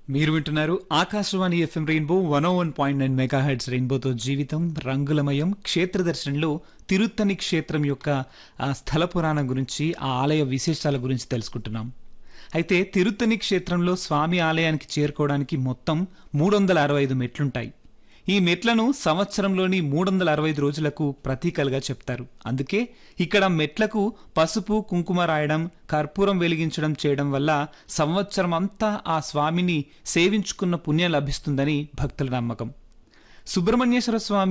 మీరు వింటున్నారు Akashvani FM rainbow one one point nine megahertz రెయిన్బోతో జీవితం రంగులమయం క్షేత్ర దర్శనంలో తిరుత్తని క్షేత్రం యొక్క ఆ స్థల పురాణం గురించి ఆ ఆలయ విశేషాల గురించి తెలుసుకుంటున్నాం అయితే తిరుత్తని క్షేత్రంలో స్వామి ఆలయానికి చేరుకోవడానికి మొత్తం మూడు వందల అరవై ఐదు మెట్లుంటాయి ఈ మెట్లను సంవత్సరంలోని మూడు వందల అరవై ఐదు రోజులకు ప్రతీకలుగా చెప్తారు అందుకే ఇక్కడ మెట్లకు పసుపు కుంకుమ రాయడం కర్పూరం వెలిగించడం చేయడం వల్ల సంవత్సరం అంతా ఆ స్వామిని సేవించుకున్న పుణ్యం లభిస్తుందని భక్తుల నమ్మకం సుబ్రహ్మణ్యేశ్వర స్వామి